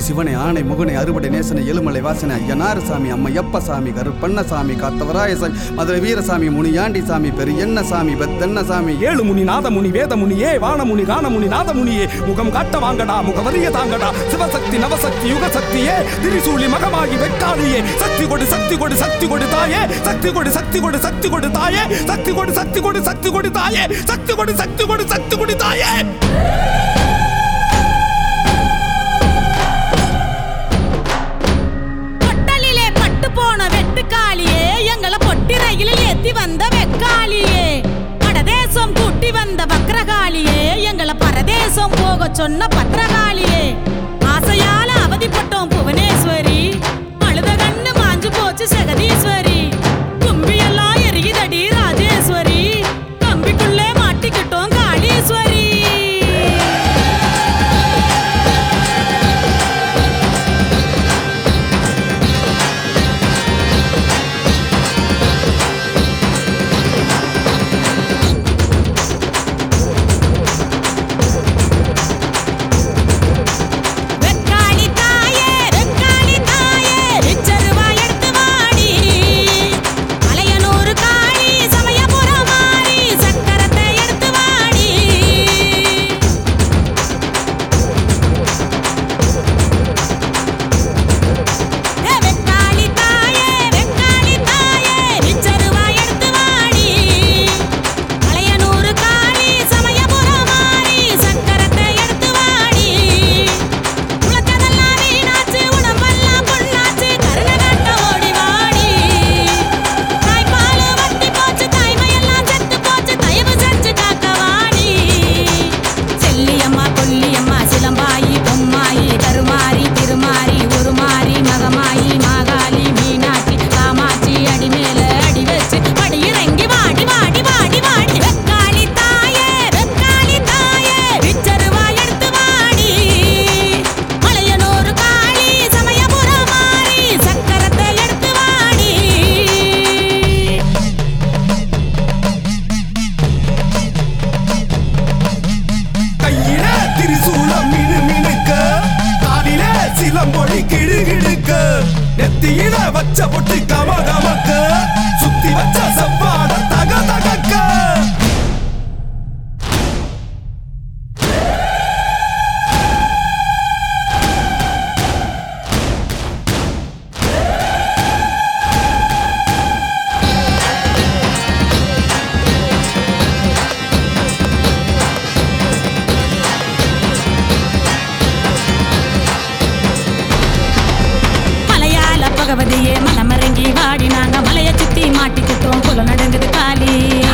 சிவனை ஆணை முகனை அறுபடை நேசனை எழுமலை வாசனை ஐயனாறு சாமி அம்மையப்ப சாமி கருப்பண்ண காத்தவராய சாமி மதுரை வீரசாமி முனியாண்டி சாமி பெரியண்ண சாமி பெத்தண்ண சாமி ஏழு முனி நாதமுனி வேதமுனியே வானமுனி கானமுனி நாதமுனியே முகம் காட்ட வாங்கடா முகவரிய தாங்கடா சிவசக்தி நவசக்தி யுகசக்தியே திரிசூலி மகமாகி வெக்காளியே சக்தி கொடு சக்தி கொடு சக்தி கொடு தாயே சக்தி கொடு சக்தி கொடு சக்தி கொடு தாயே சக்தி கொடு சக்தி கொடு சக்தி கொடு தாயே சக்தி கொடு சக்தி கொடு சக்தி கொடு தாயே பொட்டலிலே பட்டு போன வெட்டுக்காளியே எங்களை பொட்டி ரயிலில் ஏத்தி வந்த வெக்காளியே படதேசம் கூட்டி வந்த வக்ரகாளியே எங்களை பரதேசம் போக சொன்ன பத்ரகாளியே ஆசையால அவதிப்பட்டோம் புவனேஸ்வரி அழுத கண்ணு மாஞ்சு போச்சு ஜெகதீஸ்வரி கும்பியெல்லாம் எரியுதடி ராஜேஸ்வரி கம்பிக்குள்ளே மாட்டிக்கிட்டோம் காளீஸ்வரி வெக்காளி தாயே வெக்காளி தாயே விச்சருவா எடுத்து வாடி மலையனூர் காளி சமயபுரம் மாறி சக்கரத்தை எடுத்து வாடி ஏ வெக்காளி தாயே வெக்காளி தாயே விச்சருவா எடுத்து வாடி மலையனூர் காளி சமயபுரம் மாறி சக்கரத்தை எடுத்து வாடி உலகதெல்லாம் வீணாச்சு உடம்பெல்லாம் பொண்ணாச்சு கருணை காட்ட ஓடி வாடி தாய்ப்பால் வத்தி போச்சு தாய்மையெல்லாம் செத்து போச்சு தயவு செஞ்சு காக்க வாடி செல்லியம்மா கொல்லியம்மா சிலம்பாயி பொம்மாயி கருமாரி திருமாரி உருமாரி மகமாயி மாகாளி மீனாட்சி காமாட்சி அடி மேல அடி வச்சு படி இறங்கி வாடி வாடி வாடி வாடி வெக்காளி தாயே வெக்காளி தாயே விச்சருவா எடுத்து வாடி மலையனூர் காளி சமயபுரம் மாறி சக்கரத்தை எடுத்து வாடி கையில திரிசூலம் மினு மினுக்க காலில சிலம்பொலி கிடு கிடுக்க நெத்தியில வச்ச பொட்டு கம கமக்க சுத்தி வச்ச செவ்வாட தக தகக்க மலையாள பகவதியே மனமரங்கி வாடி நாங்க மலைய சுத்தி மாட்டிக்கிட்டோம் புல நடுங்குது காலி